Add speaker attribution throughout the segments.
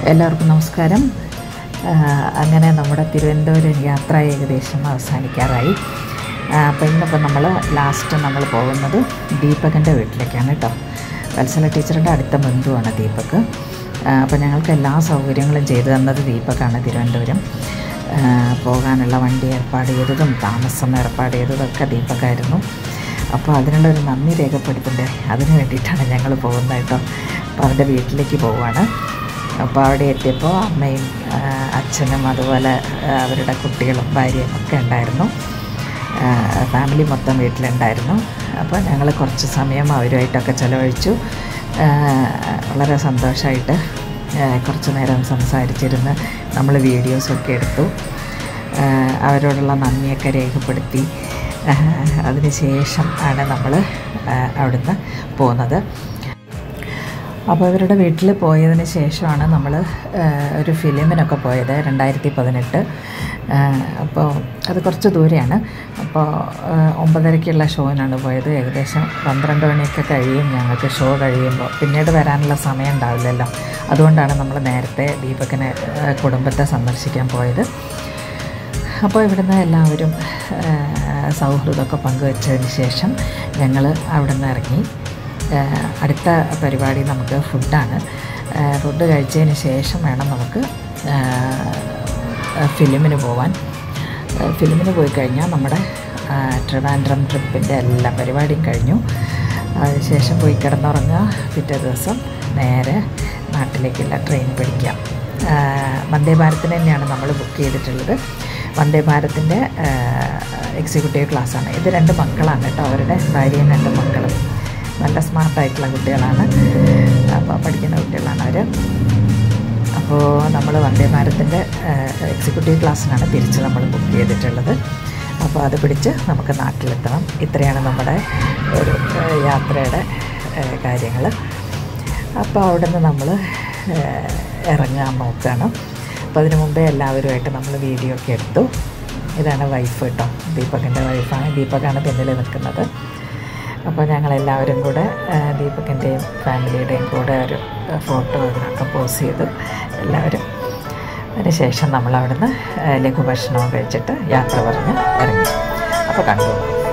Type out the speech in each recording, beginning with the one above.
Speaker 1: എല്ലാവർക്കും നമസ്കാരം ആ, അങ്ങനെ നമ്മുടെ തിരുവനന്തപുരം യാത്ര ഏകദേശം അവസാനിക്കാറായി അപ്പോൾ ഇന്നിപ്പോൾ നമ്മൾ ലാസ്റ്റ് നമ്മൾ പോകുന്നത് ദീപകിൻ്റെ വീട്ടിലേക്കാണ് കേട്ടോ വത്സല ടീച്ചറുടെ അടുത്ത ബന്ധുവാണ് ദീപക് അപ്പോൾ ഞങ്ങൾക്ക് എല്ലാ സൗകര്യങ്ങളും ചെയ്തു തന്നത് ദീപക്കാണ് തിരുവനന്തപുരം ആ, പോകാനുള്ള വണ്ടി ഏർപ്പാട് ചെയ്തതും താമസം ഏർപ്പാട് ചെയ്തതൊക്കെ ദീപക്കായിരുന്നു അപ്പോൾ അതിനുള്ളൊരു നന്ദി രേഖപ്പെടുത്തണ്ടേ അതിന് വേണ്ടിയിട്ടാണ് ഞങ്ങൾ പോകുന്നത് കേട്ടോ അപ്പോൾ അവൻ്റെ വീട്ടിലേക്ക് പോവുകയാണ് അപ്പോൾ അവിടെ എത്തിയപ്പോൾ അമ്മയും ആ, അച്ഛനും അതുപോലെ ആ, അവരുടെ കുട്ടികളും ഭാര്യയും ഒക്കെ ഉണ്ടായിരുന്നു ആ, ഫാമിലി മൊത്തം വീട്ടിലുണ്ടായിരുന്നു അപ്പോൾ ഞങ്ങൾ കുറച്ച് സമയം അവരുമായിട്ടൊക്കെ ചിലവഴിച്ചു ആ, വളരെ സന്തോഷമായിട്ട് ആ, കുറച്ച് നേരം സംസാരിച്ചിരുന്ന് നമ്മൾ വീഡിയോസൊക്കെ എടുത്തു ആ, അവരോടുള്ള നന്ദിയൊക്കെ രേഖപ്പെടുത്തി ആ, അതിന് ശേഷം ആണ് നമ്മൾ ആ, അവിടുന്ന് പോകുന്നത് അപ്പോൾ ഇവരുടെ വീട്ടിൽ പോയതിന് ശേഷമാണ് നമ്മൾ ഒരു ഫിലിമിനൊക്കെ പോയത് രണ്ടായിരത്തി പതിനെട്ട് അപ്പോൾ അത് കുറച്ച് ദൂരെയാണ് അപ്പോൾ ഒമ്പതരയ്ക്കുള്ള ഷോയിനാണ് പോയത് ഏകദേശം പന്ത്രണ്ട് മണിയൊക്കെ കഴിയും ഞങ്ങൾക്ക് ഷോ കഴിയുമ്പോൾ പിന്നീട് വരാനുള്ള സമയം ഉണ്ടാവില്ലല്ലോ അതുകൊണ്ടാണ് നമ്മൾ നേരത്തെ ദീപകിനെ ആ, കുടുംബത്തെ സന്ദർശിക്കാൻ പോയത് അപ്പോൾ ഇവിടുന്ന് എല്ലാവരും ആ, സൗഹൃദമൊക്കെ പങ്കുവച്ചതിന് ശേഷം ഞങ്ങൾ അവിടുന്ന് ഇറങ്ങി ആ, അടുത്ത പരിപാടി നമുക്ക് ഫുഡാണ് ആ, ഫുഡ് കഴിച്ചതിന് ശേഷം വേണം നമുക്ക് ആ, ഫിലിമിന് പോവാൻ ആ, ഫിലിമിന് പോയി കഴിഞ്ഞാൽ നമ്മുടെ ആ, ട്രിവാൻഡ്രം ട്രിപ്പിൻ്റെ എല്ലാ പരിപാടിയും കഴിഞ്ഞു അതിനുശേഷം പോയി കിടന്നുറങ്ങുക പിറ്റേ ദിവസം നേരെ നാട്ടിലേക്കുള്ള ട്രെയിൻ പിടിക്കാം ആ, വന്ദേ ഭാരത്തിന് തന്നെയാണ് നമ്മൾ ബുക്ക് ചെയ്തിട്ടുള്ളത് വന്ദേ ഭാരതിൻ്റെ എക്സിക്യൂട്ടീവ് ക്ലാസ്സാണ് ഇത് രണ്ട് മക്കളാണ് കേട്ടോ അവരുടെ ഭാര്യയും രണ്ട് മക്കളും നല്ല സ്മാർട്ടായിട്ടുള്ള കുട്ടികളാണ് അപ്പോൾ പഠിക്കുന്ന കുട്ടികളാണ് അവർ അപ്പോൾ നമ്മൾ വന്ദേ ഭാരതിൻ്റെ എക്സിക്യൂട്ടീവ് ക്ലാസ്സിനാണ് തിരിച്ച് നമ്മൾ ബുക്ക് ചെയ്തിട്ടുള്ളത് അപ്പോൾ അത് പിടിച്ച് നമുക്ക് നാട്ടിലെത്തണം ഇത്രയാണ് നമ്മുടെ ഒരു ഏഹ്, യാത്രയുടെ കാര്യങ്ങൾ അപ്പോൾ അവിടെ നിന്ന് നമ്മൾ ഇറങ്ങാൻ നോക്കുകയാണ് അപ്പോൾ അതിന് മുമ്പേ എല്ലാവരുമായിട്ട് നമ്മൾ വീഡിയോ ഒക്കെ എടുത്തു ഇതാണ് വൈഫ് കേട്ടോ ദീപകിൻ്റെ വൈഫാണ് ദീപകാണ് പിന്നിൽ നിൽക്കുന്നത് അപ്പോൾ ഞങ്ങളെല്ലാവരും കൂടെ ആ, ദീപകിൻ്റെയും ഫാമിലിയുടെയും കൂടെ ഒരു ഫോട്ടോ അതിനൊക്കെ പോസ് ചെയ്തു എല്ലാവരും അതിനുശേഷം നമ്മൾ അവിടുന്ന് ആ, ലഘുഭക്ഷണവും കഴിച്ചിട്ട് യാത്ര പറഞ്ഞ് ഇറങ്ങി അപ്പോൾ കണ്ടു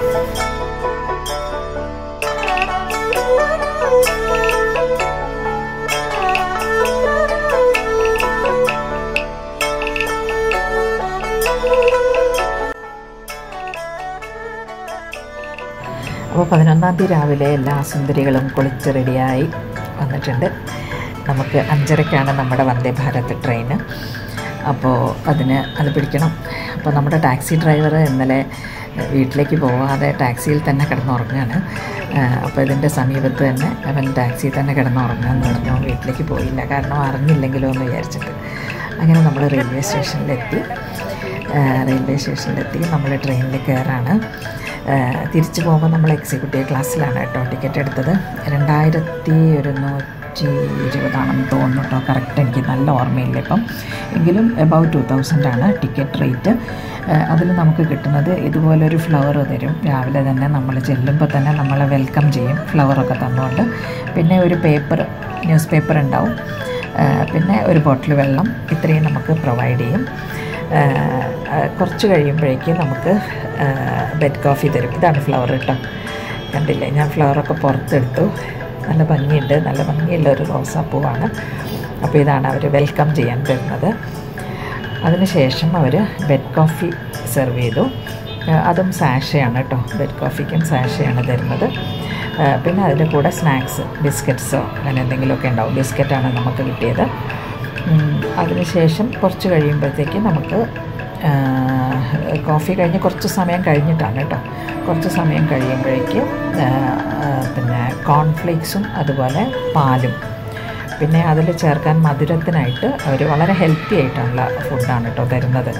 Speaker 1: അപ്പോൾ പതിനൊന്നാം തീയതി രാവിലെ എല്ലാ സുന്ദരികളും കുളിച്ച് റെഡിയായി വന്നിട്ടുണ്ട് നമുക്ക് അഞ്ചരയ്ക്കാണ് നമ്മുടെ വന്ദേ ഭാരത് ട്രെയിന് അപ്പോൾ അതിന് അത് പിടിക്കണം അപ്പോൾ നമ്മുടെ ടാക്സി ഡ്രൈവർ ഇന്നലെ വീട്ടിലേക്ക് പോവാതെ ടാക്സിയിൽ തന്നെ കിടന്നുറങ്ങുകയാണ് അപ്പോൾ ഇതിൻ്റെ സമീപത്ത് തന്നെ അവൻ ടാക്സിയിൽ തന്നെ കിടന്നുറങ്ങാന്ന് പറഞ്ഞു അവൻ വീട്ടിലേക്ക് പോയില്ല കാരണം അറിഞ്ഞില്ലെങ്കിലോ എന്ന് വിചാരിച്ചിട്ട് അങ്ങനെ നമ്മൾ റെയിൽവേ സ്റ്റേഷനിലെത്തി ആ, റെയിൽവേ സ്റ്റേഷനിലെത്തി നമ്മൾ ട്രെയിനിൽ കയറാണ് ആ, തിരിച്ചു പോകുമ്പോൾ നമ്മൾ എക്സിക്യൂട്ടീവ് ക്ലാസ്സിലാണ് കേട്ടോ ടിക്കറ്റ് എടുത്തത് രണ്ടായിരത്തി ഒരുന്നൂറ്റി ഇരുപതാണെന്ന് തോന്നുന്നു കേട്ടോ കറക്റ്റ് എനിക്ക് നല്ല ഓർമ്മയില്ല ഇപ്പം എങ്കിലും എബൌട്ട് ടു തൗസൻഡാണ് ടിക്കറ്റ് റേറ്റ് അതിൽ നമുക്ക് കിട്ടുന്നത് ഇതുപോലൊരു ഫ്ലവർ തരും രാവിലെ തന്നെ നമ്മൾ ചെല്ലുമ്പോൾ തന്നെ നമ്മളെ വെൽക്കം ചെയ്യും ഫ്ലവറൊക്കെ തന്നുകൊണ്ട് പിന്നെ ഒരു പേപ്പർ ന്യൂസ് പേപ്പർ ഉണ്ടാവും ആ, പിന്നെ ഒരു ബോട്ടിൽ വെള്ളം ഇത്രയും നമുക്ക് പ്രൊവൈഡ് ചെയ്യും ആ, ആ, കുറച്ച് കഴിയുമ്പോഴേക്കും നമുക്ക് ബെഡ് കോഫി തരും ഇതാണ് ഫ്ലവർ കേട്ടോ കണ്ടില്ലേ ഞാൻ ഫ്ലവറൊക്കെ പുറത്തെടുത്തു നല്ല ഭംഗിയുണ്ട് നല്ല ഭംഗിയുള്ള ഒരു റോസാപ്പൂവാണ് അപ്പോൾ ഇതാണ് അവർ വെൽക്കം ചെയ്യാൻ തരുന്നത് അതിനുശേഷം അവർ ബെഡ് കോഫി സെർവ് ചെയ്തു ആ, അതും സാഷയാണ് കേട്ടോ ബെഡ് കോഫിക്കും സാഷയാണ് തരുന്നത് ആ, പിന്നെ അതിൻ്റെ കൂടെ സ്നാക്സ് ബിസ്ക്കറ്റ്സോ അങ്ങനെ എന്തെങ്കിലുമൊക്കെ ഉണ്ടാവും ബിസ്ക്കറ്റാണ് നമുക്ക് കിട്ടിയത് ഉം, അതിനുശേഷം കുറച്ച് കഴിയുമ്പോഴത്തേക്ക് നമുക്ക് ആ, കോഫി കഴിഞ്ഞ് കുറച്ച് സമയം കഴിഞ്ഞിട്ടാണ് കേട്ടോ കുറച്ച് സമയം കഴിയുമ്പോഴേക്ക് ആ, ആ, പിന്നെ കോൺഫ്ലേക്സും അതുപോലെ പാലും പിന്നെ അതിൽ ചേർക്കാൻ മധുരത്തിനായിട്ട് അവർ വളരെ ഹെൽത്തി ആയിട്ടുള്ള ഫുഡാണ് കേട്ടോ തരുന്നത്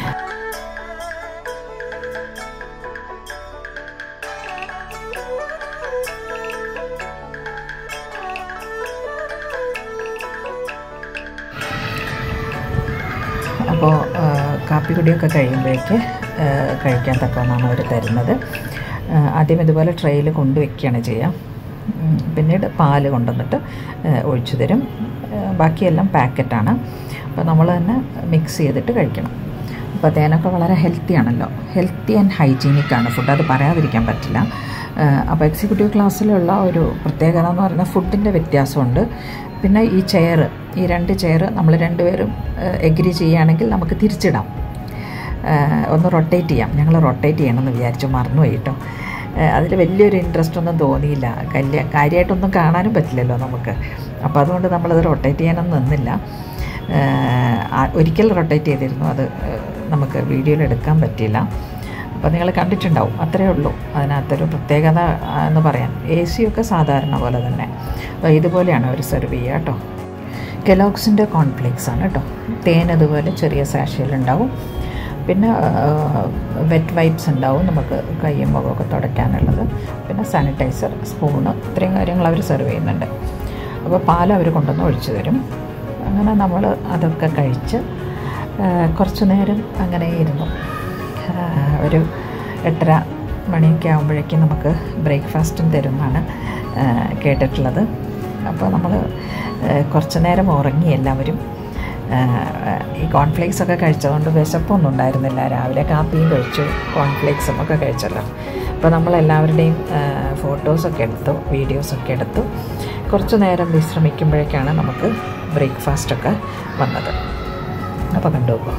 Speaker 1: അപ്പോൾ കാപ്പിക്കുടിയൊക്കെ കഴിയുമ്പോഴേക്ക് ആ, കഴിക്കാൻ തക്കവണ്ണമാണ് അവർ തരുന്നത് ആ, ആദ്യം ഇതുപോലെ ട്രെയിൽ കൊണ്ടുവയ്ക്കുകയാണ് ചെയ്യുക ഉം, പിന്നീട് പാല് കൊണ്ടുവന്നിട്ട് ഏഹ്, ഒഴിച്ചു തരും ഏഹ്, ബാക്കിയെല്ലാം പാക്കറ്റാണ് അപ്പോൾ നമ്മൾ തന്നെ മിക്സ് ചെയ്തിട്ട് കഴിക്കണം അപ്പോൾ തേനൊക്കെ വളരെ ഹെൽത്തി ആണല്ലോ ഹെൽത്തി ആൻഡ് ഹൈജീനിക് ആണ് ഫുഡ് അത് പറയാതിരിക്കാൻ പറ്റില്ല ഏഹ്, അപ്പോൾ എക്സിക്യൂട്ടീവ് ക്ലാസ്സിലുള്ള ഒരു പ്രത്യേകത എന്ന് പറയുന്നത് ഫുഡിൻ്റെ വ്യത്യാസമുണ്ട് പിന്നെ ഈ ചെയർ ഈ രണ്ട് ചെയർ നമ്മൾ രണ്ടുപേരും എഗ്രി ചെയ്യുകയാണെങ്കിൽ നമുക്ക് തിരിച്ചിടാം ഏഹ് ഒന്ന് റൊട്ടേറ്റ് ചെയ്യാം ഞങ്ങൾ റൊട്ടേറ്റ് ചെയ്യണമെന്ന് വിചാരിച്ചു മറന്നുപോയി കേട്ടോ അതിൽ വലിയൊരു ഇൻട്രസ്റ്റ് ഒന്നും തോന്നിയില്ല കല്യ കാര്യമായിട്ടൊന്നും കാണാനും പറ്റില്ലല്ലോ നമുക്ക് അപ്പോൾ അതുകൊണ്ട് നമ്മളത് റൊട്ടേറ്റ് ചെയ്യാനൊന്നും നിന്നില്ല ഏഹ് ആ- ഒരിക്കൽ റൊട്ടേറ്റ് ചെയ്തിരുന്നു അത് ഏഹ് നമുക്ക് വീഡിയോയിൽ എടുക്കാൻ പറ്റിയില്ല അപ്പോൾ നിങ്ങൾ കണ്ടിട്ടുണ്ടാവും അത്രയേ ഉള്ളൂ അതിനകത്തൊരു പ്രത്യേകത ആ, എന്ന് പറയാൻ എ സി ഒക്കെ സാധാരണ പോലെ തന്നെ അപ്പോൾ ഇതുപോലെയാണ് അവർ സെർവ് ചെയ്യുക കേട്ടോ കെലോക്സിൻ്റെ കോൺഫ്ലേക്സ് ആണ് കേട്ടോ തേൻ അതുപോലെ ചെറിയ സാഷയിലുണ്ടാവും പിന്നെ വെറ്റ് വൈപ്സ് ഉണ്ടാവും നമുക്ക് കയ്യും മുഖമൊക്കെ തുടയ്ക്കാനുള്ളത് പിന്നെ സാനിറ്റൈസർ സ്പൂണ് ഇത്രയും കാര്യങ്ങൾ അവർ സെർവ് ചെയ്യുന്നുണ്ട് അപ്പോൾ പാൽ അവർ കൊണ്ടുവന്ന് ഒഴിച്ചു തരും അങ്ങനെ നമ്മൾ അതൊക്കെ കഴിച്ച് ആ, കുറച്ച് നേരം അങ്ങനെ ഇരുന്നു ആ, ഒരു എട്ടര മണിയൊക്കെ ആകുമ്പോഴേക്കും നമുക്ക് ബ്രേക്ക്ഫാസ്റ്റും തരുമെന്നാണ് ആ, കേട്ടിട്ടുള്ളത് അപ്പോൾ നമ്മൾ കുറച്ച് നേരം ഉറങ്ങി എല്ലാവരും ആ, ഈ കോൺഫ്ലേക്സ് ഒക്കെ കഴിച്ചതുകൊണ്ട് വിശപ്പൊന്നും ഉണ്ടായിരുന്നില്ല രാവിലെ കാപ്പിയും കഴിച്ചു കോൺഫ്ലേക്സും ഒക്കെ കഴിച്ചല്ലോ അപ്പോൾ നമ്മളെല്ലാവരുടെയും ഫോട്ടോസൊക്കെ എടുത്തു വീഡിയോസൊക്കെ എടുത്തു കുറച്ച് നേരം വിശ്രമിക്കുമ്പോഴേക്കാണ് നമുക്ക് ബ്രേക്ക്ഫാസ്റ്റൊക്കെ വന്നത് അപ്പോൾ കണ്ടു നോക്കുക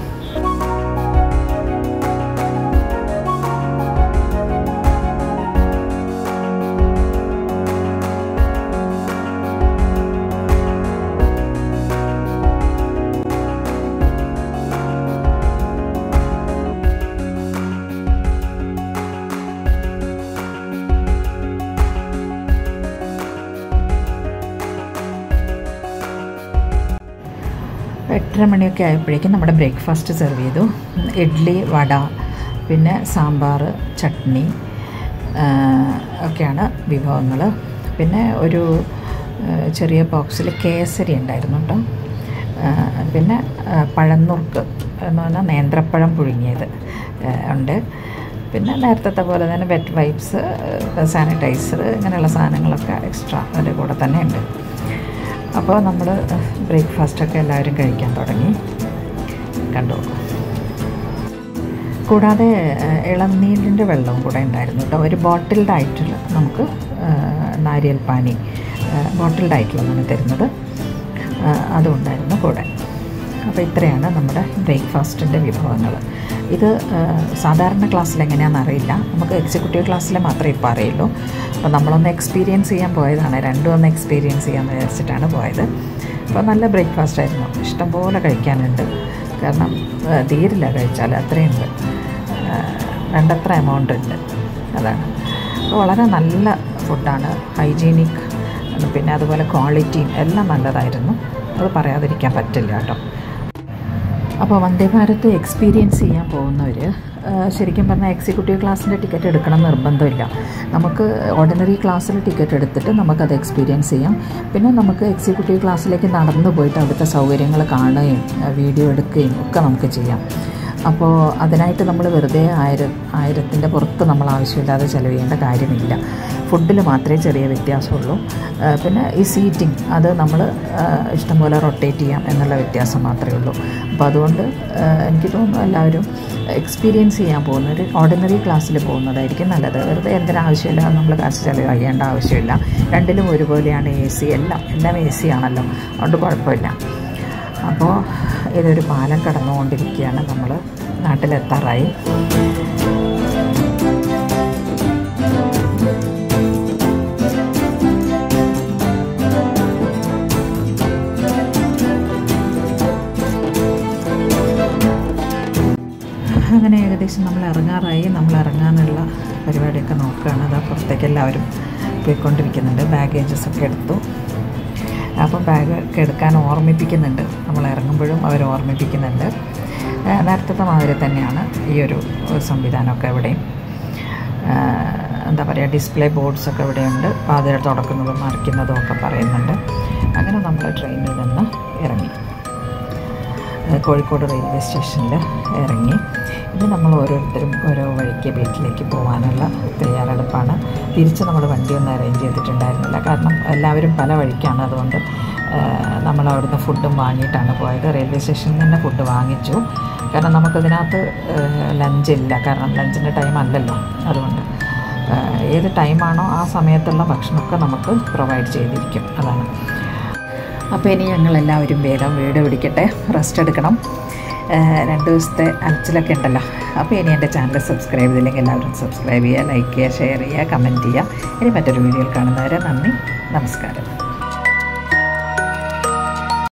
Speaker 1: എട്ടര മണിയൊക്കെ ആയപ്പോഴേക്കും നമ്മുടെ ബ്രേക്ക്ഫാസ്റ്റ് സെർവ് ചെയ്തു ഇഡ്ഡലി വട പിന്നെ സാമ്പാർ ചട്നി ആ, ഒക്കെയാണ് വിഭവങ്ങൾ പിന്നെ ഒരു ആ, ചെറിയ ബോക്സിൽ കേസരി ഉണ്ടായിരുന്നു കേട്ടോ ആ, പിന്നെ ആ, പഴന്നുറുക്ക് എന്ന് പറഞ്ഞാൽ നേന്ത്രപ്പഴം പുഴുങ്ങിയത് ആ, ഉണ്ട് പിന്നെ നേരത്തെ പോലെ തന്നെ വെറ്റ് വൈപ്സ് സാനിറ്റൈസർ ഇങ്ങനെയുള്ള സാധനങ്ങളൊക്കെ എക്സ്ട്രാ അതിൻ്റെ കൂടെ തന്നെ ഉണ്ട് അപ്പോൾ നമ്മൾ ബ്രേക്ക്ഫാസ്റ്റൊക്കെ എല്ലാവരും കഴിക്കാൻ തുടങ്ങി കണ്ടു കൂടാതെ ഏഹ്, ഇളനീരിൻ്റെ വെള്ളവും കൂടെ ഉണ്ടായിരുന്നു കേട്ടോ ഒരു ബോട്ടിൽഡ് ആയിട്ടുള്ള നമുക്ക് ഏഹ്, നാരിയൽ പാനി ബോട്ടിൽഡ് ആയിട്ടുള്ളതാണ് തരുന്നത് ഏഹ്, അതും ഉണ്ടായിരുന്നു കൂടെ അപ്പോൾ ഇത്രയാണ് നമ്മുടെ ബ്രേക്ക്ഫാസ്റ്റിൻ്റെ വിഭവങ്ങൾ ഇത് ഏഹ്, സാധാരണ ക്ലാസ്സിൽ എങ്ങനെയാണെന്ന് അറിയില്ല നമുക്ക് എക്സിക്യൂട്ടീവ് ക്ലാസ്സിൽ മാത്രമേ ഇപ്പോൾ അറിയുള്ളൂ അപ്പോൾ നമ്മളൊന്ന് എക്സ്പീരിയൻസ് ചെയ്യാൻ പോയതാണ് രണ്ടും ഒന്ന് എക്സ്പീരിയൻസ് ചെയ്യാമെന്ന് വിചാരിച്ചിട്ടാണ് പോയത് അപ്പോൾ നല്ല ബ്രേക്ക്ഫാസ്റ്റ് ആയിരുന്നു ഇഷ്ടംപോലെ കഴിക്കാനുണ്ട് കാരണം ഏഹ്, തീരില്ല കഴിച്ചാൽ അത്രയുണ്ട് ഏഹ്, വേണ്ടത്ര എമൗണ്ട് ഉണ്ട് അതാണ് അപ്പോൾ വളരെ നല്ല ഫുഡാണ് ഹൈജീനിക് പിന്നെ അതുപോലെ ക്വാളിറ്റിയും എല്ലാം നല്ലതായിരുന്നു അത് പറയാതിരിക്കാൻ പറ്റില്ല കേട്ടോ അപ്പോൾ വന്ദേ ഭാരത് എക്സ്പീരിയൻസ് ചെയ്യാൻ പോകുന്നവർ ശരിക്കും പറഞ്ഞാൽ എക്സിക്യൂട്ടീവ് ക്ലാസ്സിൻ്റെ ടിക്കറ്റ് എടുക്കണം എന്ന് നിർബന്ധമില്ല നമുക്ക് ഓർഡിനറി ക്ലാസ്സിൽ ടിക്കറ്റ് എടുത്തിട്ട് നമുക്കത് എക്സ്പീരിയൻസ് ചെയ്യാം പിന്നെ നമുക്ക് എക്സിക്യൂട്ടീവ് ക്ലാസ്സിലേക്ക് നടന്നു പോയിട്ട് അവിടുത്തെ സൗകര്യങ്ങൾ കാണുകയും ആ, വീഡിയോ എടുക്കുകയും ഒക്കെ നമുക്ക് ചെയ്യാം അപ്പോൾ അതിനായിട്ട് നമ്മൾ വെറുതെ ആയിരം ആയിരത്തിൻ്റെ പുറത്ത് നമ്മൾ ആവശ്യമില്ലാതെ ചിലവ് ചെയ്യേണ്ട കാര്യമില്ല ഫുഡിൽ മാത്രമേ ചെറിയ വ്യത്യാസമുള്ളൂ ആ, പിന്നെ ഈ സീറ്റിംഗ് അത് നമ്മൾ ഇഷ്ടംപോലെ റൊട്ടേറ്റ് ചെയ്യാം എന്നുള്ള വ്യത്യാസം മാത്രമേ ഉള്ളൂ അപ്പോൾ അതുകൊണ്ട് ആ, എനിക്ക് തോന്നുന്നു എല്ലാവരും എക്സ്പീരിയൻസ് ചെയ്യാൻ പോകുന്നവർ ഓർഡിനറി ക്ലാസ്സിൽ പോകുന്നതായിരിക്കും നല്ലത് വെറുതെ എന്തിനാവശ്യമില്ല നമ്മൾ കാശ് ചിലവ് ചെയ്യേണ്ട ആവശ്യമില്ല രണ്ടിലും ഒരുപോലെയാണ് എ സി എല്ലാം എല്ലാം എ സി ആണല്ലോ അതുകൊണ്ട് കുഴപ്പമില്ല അപ്പോൾ ഇതൊരു പാലം കടന്നുകൊണ്ടിരിക്കുകയാണ് നമ്മൾ നാട്ടിലെത്താറായി അങ്ങനെ ഏകദേശം നമ്മൾ ഇറങ്ങാറായി നമ്മൾ ഇറങ്ങാനുള്ള പരിപാടിയൊക്കെ നോക്കുകയാണ് അതാ പുറത്തേക്ക് എല്ലാവരും പോയിക്കൊണ്ടിരിക്കുന്നുണ്ട് ബാഗേജസ് ഒക്കെ എടുത്തു അപ്പം ബാഗ് ഒക്കെ എടുക്കാൻ ഓർമ്മിപ്പിക്കുന്നുണ്ട് നമ്മൾ ഇറങ്ങുമ്പോഴും അവർ ഓർമ്മിപ്പിക്കുന്നുണ്ട് ആ, നേരത്തെ മാതിരി തന്നെയാണ് ഈ ഒരു സംവിധാനമൊക്കെ ഇവിടെയും ആ, എന്താ പറയുക ഡിസ്പ്ലേ ബോർഡ്സൊക്കെ ഇവിടെയുണ്ട് പാതയിൽ തുടക്കുന്നതും മറിക്കുന്നതും ഒക്കെ പറയുന്നുണ്ട് അങ്ങനെ നമ്മൾ ട്രെയിനിൽ നിന്ന് ഇറങ്ങി ഏഹ് കോഴിക്കോട് റെയിൽവേ സ്റ്റേഷനിൽ ഇറങ്ങി ഇനി നമ്മൾ ഓരോരുത്തരും ഓരോ വഴിക്ക് വീട്ടിലേക്ക് പോകാനുള്ള തയ്യാറെടുപ്പാണ് തിരിച്ച് നമ്മൾ വണ്ടിയൊന്നും അറേഞ്ച് ചെയ്തിട്ടുണ്ടായിരുന്നില്ല കാരണം എല്ലാവരും പല വഴിക്കാണ് അതുകൊണ്ട് ഏഹ് നമ്മൾ അവിടുന്ന് ഫുഡും വാങ്ങിയിട്ടാണ് പോയത് റെയിൽവേ സ്റ്റേഷനിൽ തന്നെ ഫുഡ് വാങ്ങിച്ചു കാരണം നമുക്കതിനകത്ത് ലഞ്ച് ഇല്ല കാരണം ലഞ്ചിൻ്റെ ടൈം അല്ലല്ലോ അതുകൊണ്ട് ഏഹ് ഏത് ടൈമാണോ ആ സമയത്തുള്ള ഭക്ഷണമൊക്കെ നമുക്ക് പ്രൊവൈഡ് ചെയ്തിരിക്കും അതാണ് അപ്പോൾ ഇനി ഞങ്ങളെല്ലാവരും വേഗം വീട് പിടിക്കട്ടെ റെസ്റ്റ് എടുക്കണം ഏഹ് രണ്ട് ദിവസത്തെ അലച്ചിലൊക്കെ ഉണ്ടല്ലോ അപ്പോൾ ഇനി എൻ്റെ ചാനൽ സബ്സ്ക്രൈബ് ചെയ്തില്ലെങ്കിൽ എല്ലാവരും സബ്സ്ക്രൈബ് ചെയ്യുക ലൈക്ക് ചെയ്യുക ഷെയർ ചെയ്യുക കമൻറ്റ് ചെയ്യുക ഇനി മറ്റൊരു വീഡിയോയിൽ കാണുന്നവരെ നന്ദി നമസ്കാരം